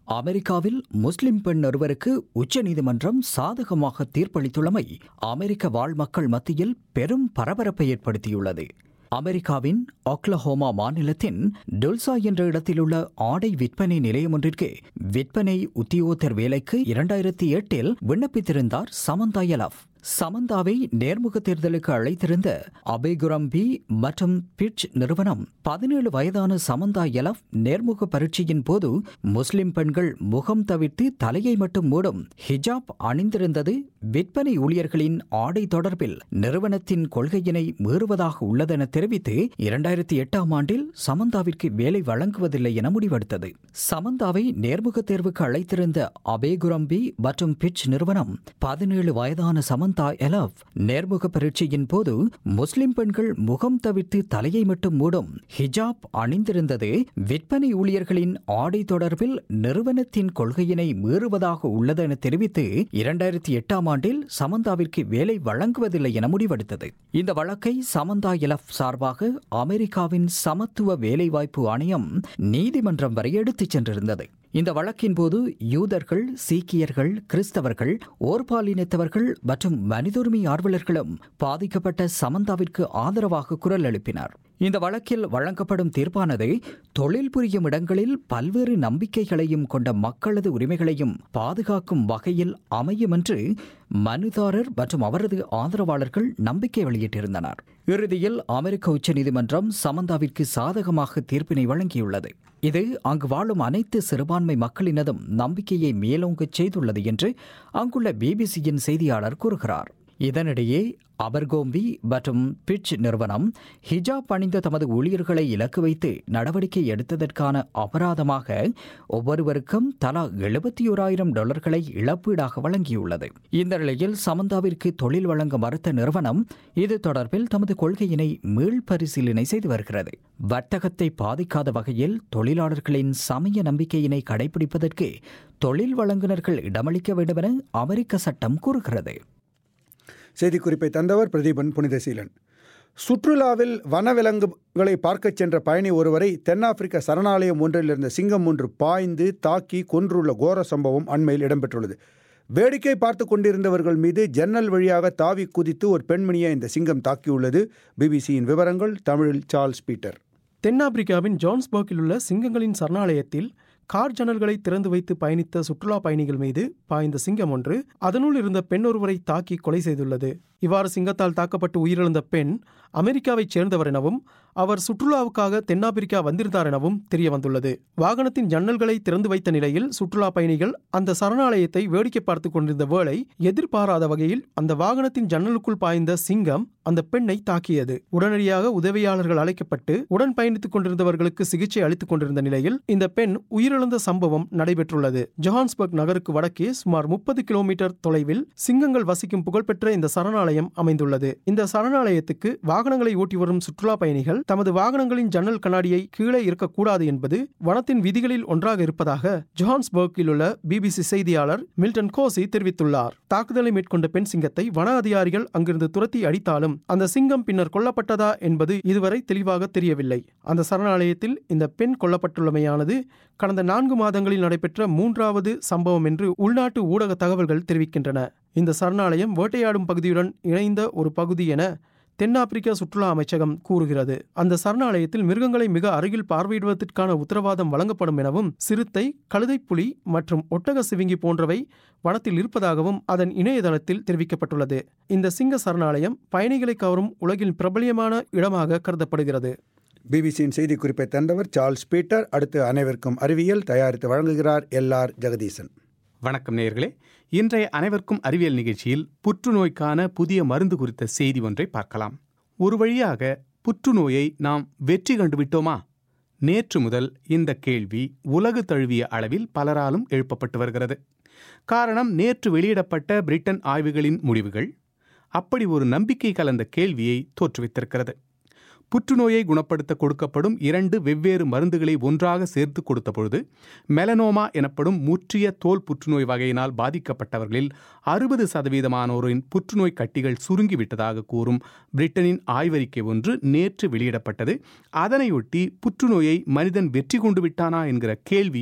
M: அமெரிக்காவில் முஸ்லிம் பெண் ஒருவருக்கு உச்சநீதிமன்றம் சாதகமாக தீர்ப்பளித்துள்ளமை அமெரிக்க வாழ் மக்கள் மத்தியில் பெரும் பரபரப்பை ஏற்படுத்தியுள்ளது அமெரிக்காவின் ஒக்லஹோமா மாநிலத்தின் டொல்சா என்ற இடத்திலுள்ள ஆடை விற்பனை நிலையம் ஒன்றிற்கு விற்பனை உத்தியோகத்தர் வேலைக்கு இரண்டாயிரத்தி எட்டில் விண்ணப்பித்திருந்தார் சமந்தா யலப் சமந்தாவை நேர்முக தேர்தலுக்கு அழைத்திருந்த அபேகுரம்பி மற்றும் பிட்ச் நிறுவனம் பதினேழு வயதான சமந்தா யலப் நேர்முக பரீட்சையின் போது முஸ்லிம் பெண்கள் முகம் தவிர்த்து தலையை மட்டும் மூடும் ஹிஜாப் அணிந்திருந்தது விற்பனை ஊழியர்களின் ஆடை தொடர்பில் நிறுவனத்தின் கொள்கையினை மீறுவதாக உள்ளதென தெரிவித்து இரண்டாயிரத்தி எட்டாம் ஆண்டில் சமந்தாவிற்கு வேலை வழங்குவதில்லை என முடிவெடுத்தது சமந்தாவை நேர்முக தேர்வுக்கு அழைத்திருந்த அபேகுரம்பி மற்றும் பிட்ச் நிறுவனம் பதினேழு வயதான சமந்தா எலவ் நேர்முக பரீட்சையின் போது முஸ்லிம் பெண்கள் முகம் தவிர்த்து தலையை மட்டும் மூடும் ஹிஜாப் அணிந்திருந்தது விற்பனை ஊழியர்களின் ஆடை தொடர்பில் நிறுவனத்தின் கொள்கையினை மீறுவதாக உள்ளதென தெரிவித்து இரண்டாயிரத்தி எட்டாம் ஆண்டில் சமந்தாவிற்கு வேலை வழங்குவதில்லை என முடிவெடுத்தது இந்த வழக்கை சமந்தா எலப் சார்பாக அமெரிக்காவின் சமத்துவ வேலைவாய்ப்பு ஆணையம் நீதிமன்றம் வரை எடுத்துச் சென்றிருந்தது இந்த வழக்கின் போது யூதர்கள் சீக்கியர்கள் கிறிஸ்தவர்கள் ஓர்பாலினத்தவர்கள் மற்றும் மனிதுரிமை ஆர்வலர்களும் பாதிக்கப்பட்ட சமந்தாவிற்கு ஆதரவாக குரல் எழுப்பினார் இந்த வழக்கில் வழங்கப்படும் தீர்ப்பானது தொழில் புரியும் இடங்களில் பல்வேறு நம்பிக்கைகளையும் கொண்ட மக்களது உரிமைகளையும் பாதுகாக்கும் வகையில் அமையும் என்று மனுதாரர் மற்றும் அவரது ஆதரவாளர்கள் நம்பிக்கை வெளியிட்டிருந்தனர் இறுதியில் அமெரிக்க உச்சநீதிமன்றம் சமந்தாவிற்கு சாதகமாக தீர்ப்பினை வழங்கியுள்ளது இது அங்கு வாழும் அனைத்து சிறுபான்மை மக்களினதும் நம்பிக்கையை மேலோங்கச் செய்துள்ளது என்று அங்குள்ள பிபிசியின் செய்தியாளர் கூறுகிறார் இதனிடையே அபர்கோம்பி மற்றும் பிட்ச் நிறுவனம் ஹிஜாப் அணிந்த தமது ஊழியர்களை இலக்கு வைத்து நடவடிக்கை எடுத்ததற்கான அபராதமாக ஒவ்வொருவருக்கும் தலா எழுபத்தி ஓராயிரம் டாலர்களை இழப்பீடாக வழங்கியுள்ளது இந்த நிலையில் சமந்தாவிற்கு தொழில் வழங்க மறுத்த நிறுவனம் இது தொடர்பில் தமது கொள்கையினை மீள்பரிசீலனை செய்து வருகிறது வர்த்தகத்தை பாதிக்காத வகையில் தொழிலாளர்களின் சமய நம்பிக்கையினை கடைபிடிப்பதற்கு தொழில் வழங்குநர்கள் இடமளிக்க வேண்டுமென அமெரிக்க சட்டம் கூறுகிறது
A: செய்திக்குறிப்பை தந்தவர் பிரதீபன் புனிதசீலன் சுற்றுலாவில் வனவிலங்குகளை பார்க்கச் சென்ற பயணி ஒருவரை தென்னாப்பிரிக்க சரணாலயம் ஒன்றில் இருந்த சிங்கம் ஒன்று பாய்ந்து தாக்கி கொன்றுள்ள கோர சம்பவம் அண்மையில் இடம்பெற்றுள்ளது வேடிக்கை பார்த்து கொண்டிருந்தவர்கள் மீது ஜன்னல் வழியாக தாவி குதித்து ஒரு பெண்மணியை இந்த சிங்கம் தாக்கியுள்ளது பிபிசியின் விவரங்கள் தமிழில் சார்ல்ஸ் பீட்டர்
N: தென்னாப்பிரிக்காவின் ஜான்ஸ்பர்க்கில் உள்ள சிங்கங்களின் சரணாலயத்தில் கார் ஜன்னல்களை திறந்து வைத்து பயணித்த சுற்றுலா பயணிகள் மீது பாய்ந்த சிங்கம் ஒன்று அதனுள் இருந்த பெண் ஒருவரை தாக்கி கொலை செய்துள்ளது இவ்வாறு சிங்கத்தால் தாக்கப்பட்டு உயிரிழந்த பெண் அமெரிக்காவைச் சேர்ந்தவர் எனவும் அவர் சுற்றுலாவுக்காக தென்னாப்பிரிக்கா வந்திருந்தார் எனவும் தெரிய வந்துள்ளது வாகனத்தின் ஜன்னல்களை திறந்து வைத்த நிலையில் சுற்றுலா பயணிகள் அந்த சரணாலயத்தை வேடிக்கை பார்த்து கொண்டிருந்த வேளை எதிர்பாராத வகையில் அந்த வாகனத்தின் ஜன்னலுக்குள் பாய்ந்த சிங்கம் அந்த பெண்ணை தாக்கியது உடனடியாக உதவியாளர்கள் அழைக்கப்பட்டு உடன் பயணித்துக் கொண்டிருந்தவர்களுக்கு சிகிச்சை அளித்துக் கொண்டிருந்த நிலையில் இந்த பெண் உயிரிழந்த சம்பவம் நடைபெற்றுள்ளது ஜொஹான்ஸ்பர்க் நகருக்கு வடக்கே சுமார் முப்பது கிலோமீட்டர் தொலைவில் சிங்கங்கள் வசிக்கும் புகழ்பெற்ற இந்த சரணாலயம் அமைந்துள்ளது இந்த சரணாலயத்துக்கு வாகனங்களை ஓட்டி வரும் சுற்றுலா பயணிகள் தமது வாகனங்களின் ஜன்னல் கண்ணாடியை கீழே இருக்கக்கூடாது என்பது வனத்தின் விதிகளில் ஒன்றாக இருப்பதாக ஜொஹான்ஸ்பர்க்கில் உள்ள பிபிசி செய்தியாளர் மில்டன் கோசி தெரிவித்துள்ளார் தாக்குதலை மேற்கொண்ட பெண் சிங்கத்தை வன அதிகாரிகள் அங்கிருந்து துரத்தி அடித்தாலும் அந்த சிங்கம் பின்னர் கொல்லப்பட்டதா என்பது இதுவரை தெளிவாக தெரியவில்லை அந்த சரணாலயத்தில் இந்த பெண் கொல்லப்பட்டுள்ளமையானது கடந்த நான்கு மாதங்களில் நடைபெற்ற மூன்றாவது சம்பவம் என்று உள்நாட்டு ஊடக தகவல்கள் தெரிவிக்கின்றன இந்த சரணாலயம் வேட்டையாடும் பகுதியுடன் இணைந்த ஒரு பகுதி என தென்னாப்பிரிக்க சுற்றுலா அமைச்சகம் கூறுகிறது அந்த சரணாலயத்தில் மிருகங்களை மிக அருகில் பார்வையிடுவதற்கான உத்தரவாதம் வழங்கப்படும் எனவும் சிறுத்தை கழுதைப்புலி மற்றும் ஒட்டக சிவிங்கி போன்றவை வனத்தில் இருப்பதாகவும் அதன் இணையதளத்தில் தெரிவிக்கப்பட்டுள்ளது இந்த சிங்க சரணாலயம் பயணிகளை கவரும் உலகின் பிரபலியமான இடமாக கருதப்படுகிறது
A: பிபிசியின் செய்திக்குறிப்பை தந்தவர் சார்ல்ஸ் பீட்டர் அடுத்து அனைவருக்கும் அறிவியல் தயாரித்து வழங்குகிறார் எல் ஆர் ஜெகதீசன்
D: வணக்கம் நேயர்களே இன்றைய அனைவருக்கும் அறிவியல் நிகழ்ச்சியில் புற்றுநோய்க்கான புதிய மருந்து குறித்த செய்தி ஒன்றை பார்க்கலாம் ஒரு வழியாக புற்றுநோயை நாம் வெற்றி கண்டுவிட்டோமா நேற்று முதல் இந்த கேள்வி உலகு தழுவிய அளவில் பலராலும் எழுப்பப்பட்டு வருகிறது காரணம் நேற்று வெளியிடப்பட்ட பிரிட்டன் ஆய்வுகளின் முடிவுகள் அப்படி ஒரு நம்பிக்கை கலந்த கேள்வியை தோற்றுவித்திருக்கிறது புற்றுநோயை குணப்படுத்த கொடுக்கப்படும் இரண்டு வெவ்வேறு மருந்துகளை ஒன்றாக சேர்த்து கொடுத்த பொழுது மெலனோமா எனப்படும் முற்றிய தோல் புற்றுநோய் வகையினால் பாதிக்கப்பட்டவர்களில் அறுபது சதவீதமானோரின் புற்றுநோய் கட்டிகள் சுருங்கிவிட்டதாக கூறும் பிரிட்டனின் ஆய்வறிக்கை ஒன்று நேற்று வெளியிடப்பட்டது அதனையொட்டி புற்றுநோயை மனிதன் வெற்றி கொண்டு விட்டானா என்கிற கேள்வியும்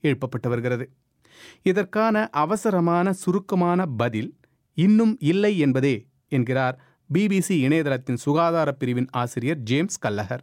D: எழுப்பப்பட்டு வருகிறது இதற்கான அவசரமான சுருக்கமான பதில் இன்னும் இல்லை என்பதே என்கிறார் பிபிசி இணையதளத்தின் சுகாதார பிரிவின் ஆசிரியர் ஜேம்ஸ் கல்லஹர்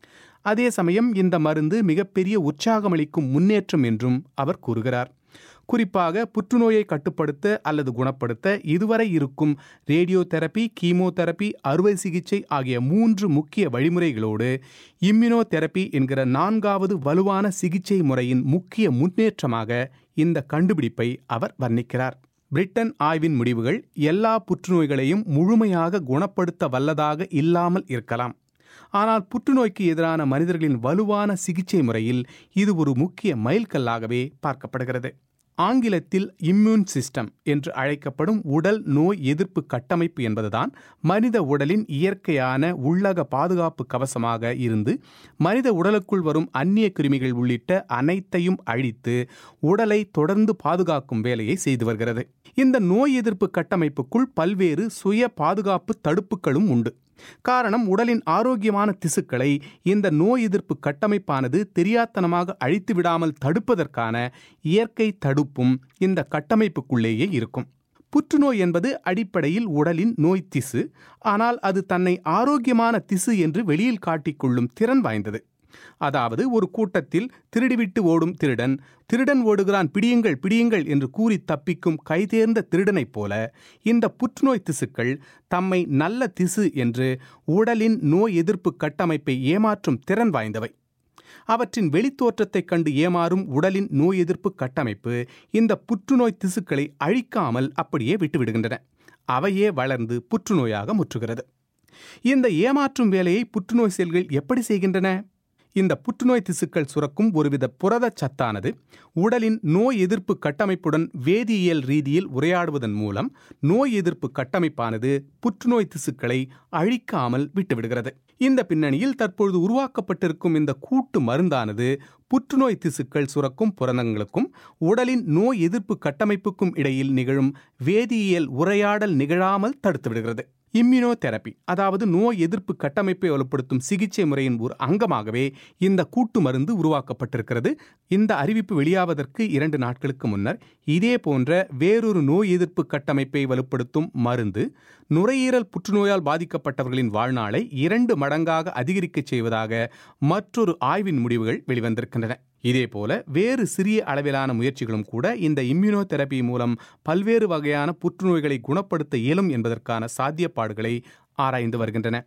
D: அதே சமயம் இந்த மருந்து மிகப்பெரிய உற்சாகமளிக்கும் முன்னேற்றம் என்றும் அவர் கூறுகிறார் குறிப்பாக புற்றுநோயை கட்டுப்படுத்த அல்லது குணப்படுத்த இதுவரை இருக்கும் ரேடியோ தெரப்பி கீமோதெரப்பி அறுவை சிகிச்சை ஆகிய மூன்று முக்கிய வழிமுறைகளோடு இம்யூனோ தெரப்பி என்கிற நான்காவது வலுவான சிகிச்சை முறையின் முக்கிய முன்னேற்றமாக இந்த கண்டுபிடிப்பை அவர் வர்ணிக்கிறார் பிரிட்டன் ஆய்வின் முடிவுகள் எல்லா புற்றுநோய்களையும் முழுமையாக குணப்படுத்த வல்லதாக இல்லாமல் இருக்கலாம் ஆனால் புற்றுநோய்க்கு எதிரான மனிதர்களின் வலுவான சிகிச்சை முறையில் இது ஒரு முக்கிய மைல்கல்லாகவே பார்க்கப்படுகிறது ஆங்கிலத்தில் இம்யூன் சிஸ்டம் என்று அழைக்கப்படும் உடல் நோய் எதிர்ப்பு கட்டமைப்பு என்பதுதான் மனித உடலின் இயற்கையான உள்ளக பாதுகாப்பு கவசமாக இருந்து மனித உடலுக்குள் வரும் அந்நிய கிருமிகள் உள்ளிட்ட அனைத்தையும் அழித்து உடலை தொடர்ந்து பாதுகாக்கும் வேலையை செய்து வருகிறது இந்த நோய் எதிர்ப்பு கட்டமைப்புக்குள் பல்வேறு சுய பாதுகாப்பு தடுப்புகளும் உண்டு காரணம் உடலின் ஆரோக்கியமான திசுக்களை இந்த நோய் எதிர்ப்பு கட்டமைப்பானது தெரியாத்தனமாக அழித்து விடாமல் தடுப்பதற்கான இயற்கை தடுப்பும் இந்த கட்டமைப்புக்குள்ளேயே இருக்கும் புற்றுநோய் என்பது அடிப்படையில் உடலின் நோய் திசு ஆனால் அது தன்னை ஆரோக்கியமான திசு என்று வெளியில் காட்டிக்கொள்ளும் திறன் வாய்ந்தது அதாவது ஒரு கூட்டத்தில் திருடிவிட்டு ஓடும் திருடன் திருடன் ஓடுகிறான் பிடியுங்கள் பிடியுங்கள் என்று கூறி தப்பிக்கும் கைதேர்ந்த திருடனைப் போல இந்த புற்றுநோய் திசுக்கள் தம்மை நல்ல திசு என்று உடலின் நோய் எதிர்ப்பு கட்டமைப்பை ஏமாற்றும் திறன் வாய்ந்தவை அவற்றின் வெளித்தோற்றத்தைக் கண்டு ஏமாறும் உடலின் நோய் எதிர்ப்பு கட்டமைப்பு இந்த புற்றுநோய் திசுக்களை அழிக்காமல் அப்படியே விட்டுவிடுகின்றன அவையே வளர்ந்து புற்றுநோயாக முற்றுகிறது இந்த ஏமாற்றும் வேலையை புற்றுநோய் செல்கள் எப்படி செய்கின்றன இந்த புற்றுநோய் திசுக்கள் சுரக்கும் ஒருவித புரத சத்தானது உடலின் நோய் எதிர்ப்பு கட்டமைப்புடன் வேதியியல் ரீதியில் உரையாடுவதன் மூலம் நோய் எதிர்ப்பு கட்டமைப்பானது புற்றுநோய் திசுக்களை அழிக்காமல் விட்டுவிடுகிறது இந்த பின்னணியில் தற்பொழுது உருவாக்கப்பட்டிருக்கும் இந்த கூட்டு மருந்தானது புற்றுநோய் திசுக்கள் சுரக்கும் புரதங்களுக்கும் உடலின் நோய் எதிர்ப்பு கட்டமைப்புக்கும் இடையில் நிகழும் வேதியியல் உரையாடல் நிகழாமல் தடுத்துவிடுகிறது இம்யூனோ தெரப்பி அதாவது நோய் எதிர்ப்பு கட்டமைப்பை வலுப்படுத்தும் சிகிச்சை முறையின் ஒரு அங்கமாகவே இந்த கூட்டு மருந்து உருவாக்கப்பட்டிருக்கிறது இந்த அறிவிப்பு வெளியாவதற்கு இரண்டு நாட்களுக்கு முன்னர் இதே போன்ற வேறொரு நோய் எதிர்ப்பு கட்டமைப்பை வலுப்படுத்தும் மருந்து நுரையீரல் புற்றுநோயால் பாதிக்கப்பட்டவர்களின் வாழ்நாளை இரண்டு மடங்காக அதிகரிக்கச் செய்வதாக மற்றொரு ஆய்வின் முடிவுகள் வெளிவந்திருக்கின்றன இதேபோல வேறு சிறிய அளவிலான முயற்சிகளும் கூட இந்த இம்யூனோ தெரப்பி மூலம் பல்வேறு வகையான புற்றுநோய்களை குணப்படுத்த இயலும் என்பதற்கான சாத்தியப்பாடுகளை ஆராய்ந்து வருகின்றன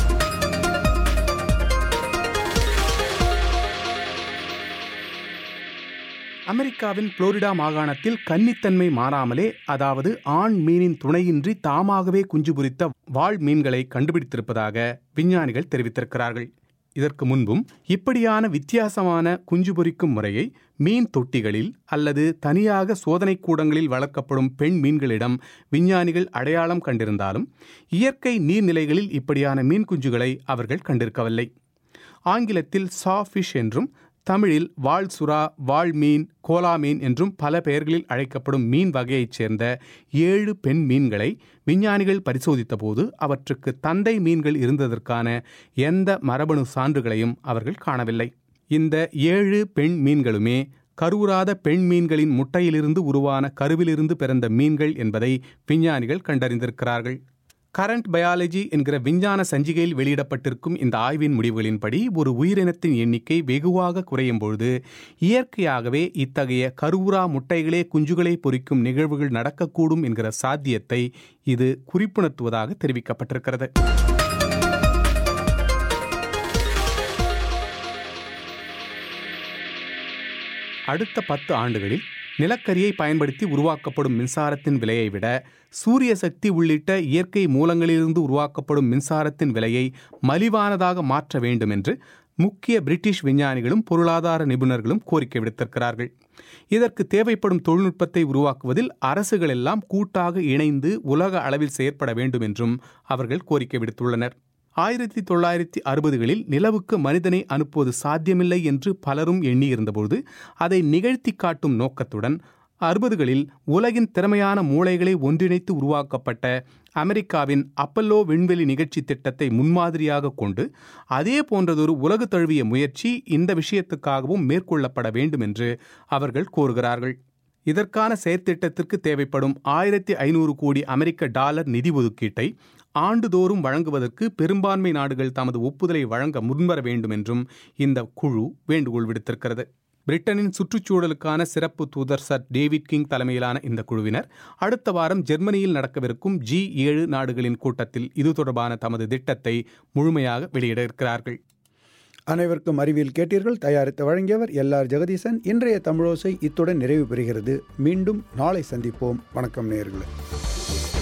D: அமெரிக்காவின் புளோரிடா மாகாணத்தில் கன்னித்தன்மை மாறாமலே அதாவது ஆண் மீனின் துணையின்றி தாமாகவே குஞ்சு பொரித்த வாழ் மீன்களை கண்டுபிடித்திருப்பதாக விஞ்ஞானிகள் தெரிவித்திருக்கிறார்கள் இதற்கு முன்பும் இப்படியான வித்தியாசமான குஞ்சு பொரிக்கும் முறையை மீன் தொட்டிகளில் அல்லது தனியாக சோதனை கூடங்களில் வளர்க்கப்படும் பெண் மீன்களிடம் விஞ்ஞானிகள் அடையாளம் கண்டிருந்தாலும் இயற்கை நீர்நிலைகளில் இப்படியான மீன் குஞ்சுகளை அவர்கள் கண்டிருக்கவில்லை ஆங்கிலத்தில் சா ஃபிஷ் என்றும் தமிழில் வாள் சுறா வாள் மீன் கோலா மீன் என்றும் பல பெயர்களில் அழைக்கப்படும் மீன் வகையைச் சேர்ந்த ஏழு பெண் மீன்களை விஞ்ஞானிகள் பரிசோதித்தபோது அவற்றுக்கு தந்தை மீன்கள் இருந்ததற்கான எந்த மரபணு சான்றுகளையும் அவர்கள் காணவில்லை இந்த ஏழு பெண் மீன்களுமே கருவுறாத பெண் மீன்களின் முட்டையிலிருந்து உருவான கருவிலிருந்து பிறந்த மீன்கள் என்பதை விஞ்ஞானிகள் கண்டறிந்திருக்கிறார்கள் கரண்ட் பயாலஜி என்கிற விஞ்ஞான சஞ்சிகையில் வெளியிடப்பட்டிருக்கும் இந்த ஆய்வின் முடிவுகளின்படி ஒரு உயிரினத்தின் எண்ணிக்கை வெகுவாக குறையும் பொழுது இயற்கையாகவே இத்தகைய கருவுரா முட்டைகளே குஞ்சுகளை பொறிக்கும் நிகழ்வுகள் நடக்கக்கூடும் என்கிற சாத்தியத்தை இது குறிப்புணர்த்துவதாக தெரிவிக்கப்பட்டிருக்கிறது அடுத்த பத்து ஆண்டுகளில் நிலக்கரியை பயன்படுத்தி உருவாக்கப்படும் மின்சாரத்தின் விலையை விட சூரிய சக்தி உள்ளிட்ட இயற்கை மூலங்களிலிருந்து உருவாக்கப்படும் மின்சாரத்தின் விலையை மலிவானதாக மாற்ற வேண்டும் என்று முக்கிய பிரிட்டிஷ் விஞ்ஞானிகளும் பொருளாதார நிபுணர்களும் கோரிக்கை விடுத்திருக்கிறார்கள் இதற்கு தேவைப்படும் தொழில்நுட்பத்தை உருவாக்குவதில் அரசுகள் எல்லாம் கூட்டாக இணைந்து உலக அளவில் செயற்பட வேண்டும் என்றும் அவர்கள் கோரிக்கை விடுத்துள்ளனர் ஆயிரத்தி தொள்ளாயிரத்தி அறுபதுகளில் நிலவுக்கு மனிதனை அனுப்புவது சாத்தியமில்லை என்று பலரும் எண்ணியிருந்தபோது அதை நிகழ்த்தி காட்டும் நோக்கத்துடன் அறுபதுகளில் உலகின் திறமையான மூளைகளை ஒன்றிணைத்து உருவாக்கப்பட்ட அமெரிக்காவின் அப்பல்லோ விண்வெளி நிகழ்ச்சி திட்டத்தை முன்மாதிரியாக கொண்டு அதே போன்றதொரு உலகு தழுவிய முயற்சி இந்த விஷயத்துக்காகவும் மேற்கொள்ளப்பட வேண்டும் என்று அவர்கள் கோருகிறார்கள் இதற்கான செயற்திட்டத்திற்கு தேவைப்படும் ஆயிரத்தி ஐநூறு கோடி அமெரிக்க டாலர் நிதி ஒதுக்கீட்டை ஆண்டுதோறும் வழங்குவதற்கு பெரும்பான்மை நாடுகள் தமது ஒப்புதலை வழங்க முன்வர வேண்டும் என்றும் இந்த குழு வேண்டுகோள் விடுத்திருக்கிறது பிரிட்டனின் சுற்றுச்சூழலுக்கான சிறப்பு தூதர் சர் டேவிட் கிங் தலைமையிலான இந்த குழுவினர் அடுத்த வாரம் ஜெர்மனியில் நடக்கவிருக்கும் ஜி ஏழு நாடுகளின் கூட்டத்தில் இது தொடர்பான தமது திட்டத்தை முழுமையாக வெளியிட இருக்கிறார்கள்
A: அனைவருக்கும் அறிவியல் கேட்டீர்கள் தயாரித்து வழங்கியவர் எல் ஆர் ஜெகதீசன் இன்றைய தமிழோசை இத்துடன் நிறைவு பெறுகிறது மீண்டும் நாளை சந்திப்போம் வணக்கம் நேயர்களே